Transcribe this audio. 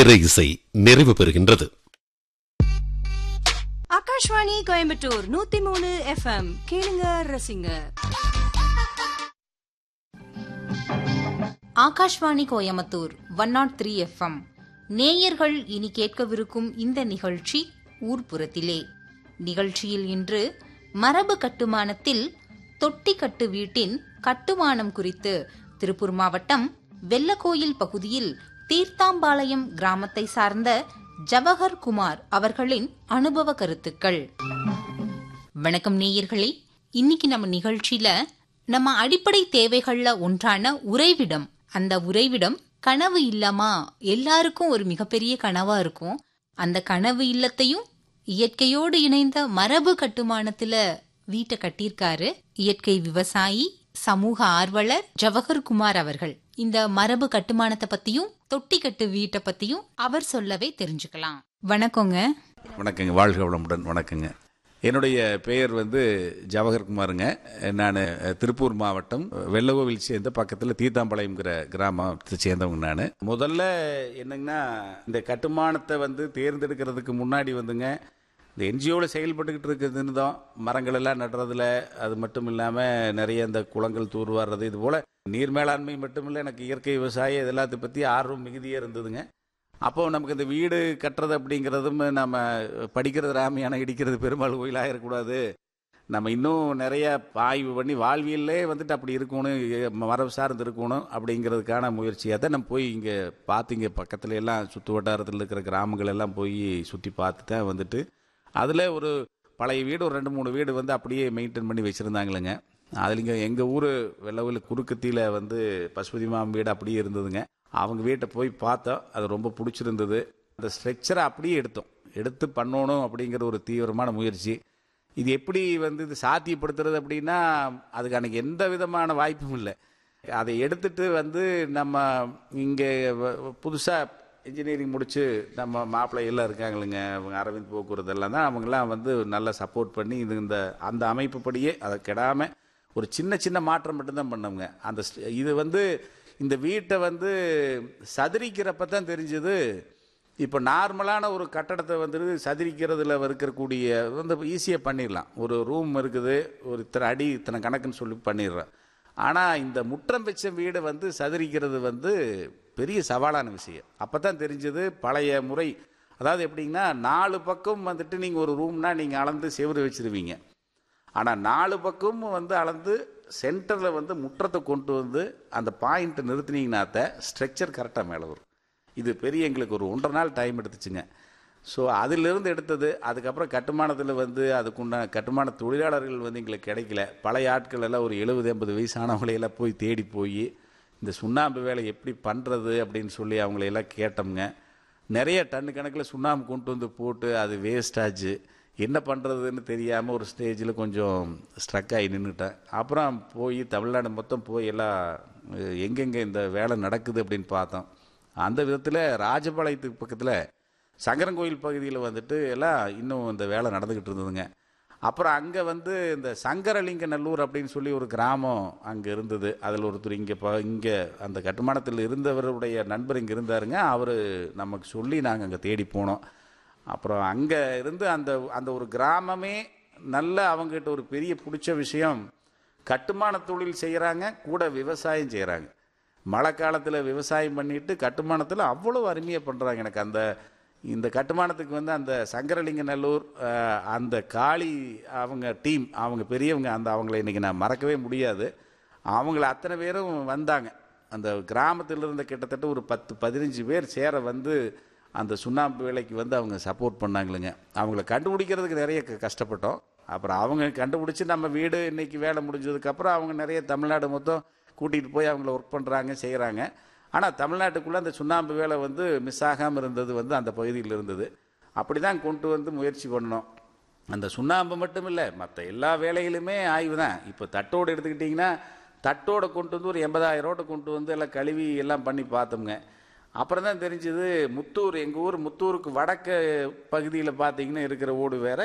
திரை இசை நிறைவு பெறுகின்றது ஆகாஷ்வாணி கோயம்புத்தூர் நூத்தி மூணு எஃப்எம் கேளுங்க ரசிங்க Akashvani Coimbatore one nought three FM நேயர்கள் இனி கேட்கவிருக்கும் இந்த நிகழ்ச்சி ஊர்ப்புறத்திலே நிகழ்ச்சியில் இன்று மரபு கட்டுமானத்தில் தொட்டிக்கட்டு வீட்டின் கட்டுமானம் குறித்து திருப்பூர் மாவட்டம் வெள்ளக்கோயில் பகுதியில் தீர்த்தாம்பாளையம் கிராமத்தை சார்ந்த ஜவஹர் குமார் அவர்களின் அனுபவ கருத்துக்கள் வணக்கம் நேயர்களே இன்னைக்கு நம்ம நிகழ்ச்சியில நம்ம அடிப்படை தேவைகள்ல ஒன்றான உறைவிடம் அந்த உறைவிடம் கனவு இல்லமா எல்லாருக்கும் ஒரு மிகப்பெரிய கனவா இருக்கும் அந்த கனவு இல்லத்தையும் இயற்கையோடு இணைந்த மரபு கட்டுமானத்துல வீட்டை கட்டியிருக்காரு இயற்கை விவசாயி சமூக ஆர்வலர் ஜவஹர் குமார் அவர்கள் இந்த மரபு கட்டுமானத்தை பத்தியும் தொட்டிக்கட்டு வீட்டை பத்தியும் அவர் சொல்லவே தெரிஞ்சுக்கலாம் வணக்கங்க வணக்கங்க வாழ்க வளமுடன் வணக்கங்க என்னுடைய பெயர் வந்து ஜவஹர்குமாருங்க நான் திருப்பூர் மாவட்டம் வெள்ளகோவில் சேர்ந்த பக்கத்தில் தீத்தாம்பாளையம்ங்கிற கிராமத்தை சேர்ந்தவங்க நான் முதல்ல என்னங்கன்னா இந்த கட்டுமானத்தை வந்து தேர்ந்தெடுக்கிறதுக்கு முன்னாடி வந்துங்க இந்த என்ஜிஓவில் செயல்பட்டுக்கிட்டு இருக்கிறது இருந்தோம் மரங்கள் எல்லாம் நடுறதுல அது மட்டும் இல்லாமல் நிறைய இந்த குளங்கள் தூர்வாடுறது இது போல் நீர் மேலாண்மை மட்டும் இல்லை எனக்கு இயற்கை விவசாயம் இது எல்லாத்தை பற்றி ஆர்வம் மிகுதியாக இருந்ததுங்க அப்போ நமக்கு இந்த வீடு கட்டுறது அப்படிங்கிறதும் நம்ம படிக்கிறது ராமியான இடிக்கிறது பெருமாள் கோயிலாக இருக்கக்கூடாது நம்ம இன்னும் நிறைய ஆய்வு பண்ணி வாழ்வியல்லே வந்துட்டு அப்படி இருக்கணும் மரபு சார்ந்து இருக்கணும் அப்படிங்கிறதுக்கான முயற்சியாக தான் நம்ம போய் இங்கே பார்த்து இங்கே பக்கத்துல எல்லாம் சுற்று வட்டாரத்தில் இருக்கிற கிராமங்கள் எல்லாம் போய் சுற்றி பார்த்து தான் வந்துட்டு அதில் ஒரு பழைய வீடு ஒரு ரெண்டு மூணு வீடு வந்து அப்படியே மெயின்டைன் பண்ணி வச்சுருந்தாங்களுங்க அதில் இங்கே எங்கள் ஊர் வெள்ளவில் குறுக்கத்தியில் வந்து பசுபதி மாம் வீடு அப்படியே இருந்ததுங்க அவங்க வீட்டை போய் பார்த்தோம் அது ரொம்ப பிடிச்சிருந்தது அந்த ஸ்ட்ரக்சரை அப்படியே எடுத்தோம் எடுத்து பண்ணணும் அப்படிங்கிற ஒரு தீவிரமான முயற்சி இது எப்படி வந்து இது சாத்தியப்படுத்துறது அப்படின்னா அதுக்கு அன்றைக்கி எந்த விதமான வாய்ப்பும் இல்லை அதை எடுத்துட்டு வந்து நம்ம இங்கே புதுசாக இன்ஜினியரிங் முடித்து நம்ம மாப்பிள்ளை எல்லாம் இருக்காங்களுங்க அவங்க அரவிந்த் போக்குவரத்து எல்லாம் தான் அவங்கெல்லாம் வந்து நல்லா சப்போர்ட் பண்ணி இது இந்த அந்த அமைப்புப்படியே அதை கெடாமல் ஒரு சின்ன சின்ன மாற்றம் மட்டும்தான் பண்ணவங்க அந்த இது வந்து இந்த வீட்டை வந்து சதுரிக்கிறப்ப தான் தெரிஞ்சது இப்போ நார்மலான ஒரு கட்டடத்தை வந்துட்டு சதுரிக்கிறதுல இருக்கக்கூடிய வந்து ஈஸியாக பண்ணிடலாம் ஒரு ரூம் இருக்குது ஒரு இத்தனை அடி இத்தனை கணக்குன்னு சொல்லி பண்ணிடுறோம் ஆனால் இந்த முற்றம் வச்ச வீடை வந்து சதுரிக்கிறது வந்து பெரிய சவாலான விஷயம் அப்போ தான் தெரிஞ்சது பழைய முறை அதாவது எப்படிங்கன்னா நாலு பக்கம் வந்துட்டு நீங்கள் ஒரு ரூம்னா நீங்கள் அளந்து செவரு வச்சுருவீங்க ஆனால் நாலு பக்கமும் வந்து அளந்து சென்டரில் வந்து முற்றத்தை கொண்டு வந்து அந்த பாயிண்ட்டை நிறுத்தினீங்கன்னாத்த ஸ்ட்ரக்சர் கரெக்டாக மேலே வரும் இது பெரிய எங்களுக்கு ஒரு ஒன்றரை நாள் டைம் எடுத்துச்சுங்க ஸோ அதிலிருந்து எடுத்தது அதுக்கப்புறம் கட்டுமானத்தில் வந்து அதுக்குண்டான கட்டுமான தொழிலாளர்கள் வந்து எங்களுக்கு கிடைக்கல பழைய ஆட்கள் எல்லாம் ஒரு எழுபது எண்பது வயசானவங்களையெல்லாம் போய் தேடி போய் இந்த சுண்ணாம்பு வேலை எப்படி பண்ணுறது அப்படின்னு சொல்லி அவங்களையெல்லாம் கேட்டோம்ங்க நிறைய டன்னு கணக்கில் சுண்ணாம்பு கொண்டு வந்து போட்டு அது வேஸ்ட் ஆச்சு என்ன பண்ணுறதுன்னு தெரியாமல் ஒரு ஸ்டேஜில் கொஞ்சம் ஸ்ட்ரக் ஆகி நின்றுட்டேன் அப்புறம் போய் தமிழ்நாடு மொத்தம் போய் எல்லாம் எங்கெங்கே இந்த வேலை நடக்குது அப்படின்னு பார்த்தோம் அந்த விதத்தில் ராஜபாளையத்துக்கு பக்கத்தில் சங்கரங்கோயில் பகுதியில் வந்துட்டு எல்லாம் இன்னும் இந்த வேலை நடந்துக்கிட்டு இருந்ததுங்க அப்புறம் அங்கே வந்து இந்த சங்கரலிங்க நல்லூர் அப்படின்னு சொல்லி ஒரு கிராமம் அங்கே இருந்தது அதில் ஒருத்தர் இங்கே இப்போ இங்கே அந்த கட்டுமானத்தில் இருந்தவருடைய நண்பர் இங்கே இருந்தாருங்க அவர் நமக்கு சொல்லி நாங்கள் அங்கே தேடி போனோம் அப்புறம் அங்கே இருந்து அந்த அந்த ஒரு கிராமமே நல்ல அவங்ககிட்ட ஒரு பெரிய பிடிச்ச விஷயம் கட்டுமான தொழில் செய்கிறாங்க கூட விவசாயம் செய்கிறாங்க மழை காலத்தில் விவசாயம் பண்ணிட்டு கட்டுமானத்தில் அவ்வளோ அருமையாக பண்ணுறாங்க எனக்கு அந்த இந்த கட்டுமானத்துக்கு வந்து அந்த சங்கரலிங்க நல்லூர் அந்த காளி அவங்க டீம் அவங்க பெரியவங்க அந்த அவங்கள இன்றைக்கி நான் மறக்கவே முடியாது அவங்கள அத்தனை பேரும் வந்தாங்க அந்த கிராமத்தில் இருந்த கிட்டத்தட்ட ஒரு பத்து பதினஞ்சு பேர் சேர வந்து அந்த சுண்ணாம்பு வேலைக்கு வந்து அவங்க சப்போர்ட் பண்ணாங்களுங்க அவங்கள கண்டுபிடிக்கிறதுக்கு நிறைய கஷ்டப்பட்டோம் அப்புறம் அவங்க கண்டுபிடிச்சி நம்ம வீடு இன்றைக்கி வேலை முடிஞ்சதுக்கப்புறம் அவங்க நிறைய தமிழ்நாடு மொத்தம் கூட்டிகிட்டு போய் அவங்கள ஒர்க் பண்ணுறாங்க செய்கிறாங்க ஆனால் தமிழ்நாட்டுக்குள்ளே அந்த சுண்ணாம்பு வேலை வந்து மிஸ் ஆகாமல் இருந்தது வந்து அந்த பகுதியில் இருந்தது அப்படி தான் கொண்டு வந்து முயற்சி பண்ணோம் அந்த சுண்ணாம்பு மட்டும் இல்லை மற்ற எல்லா வேலைகளுமே ஆய்வு தான் இப்போ தட்டோடு எடுத்துக்கிட்டிங்கன்னா தட்டோட கொண்டு வந்து ஒரு எண்பதாயிரம் கொண்டு வந்து எல்லாம் கழுவி எல்லாம் பண்ணி பார்த்தோம்ங்க அப்புறம் தான் தெரிஞ்சது முத்தூர் எங்கள் ஊர் முத்தூருக்கு வடக்கு பகுதியில் பார்த்தீங்கன்னா இருக்கிற ஓடு வேற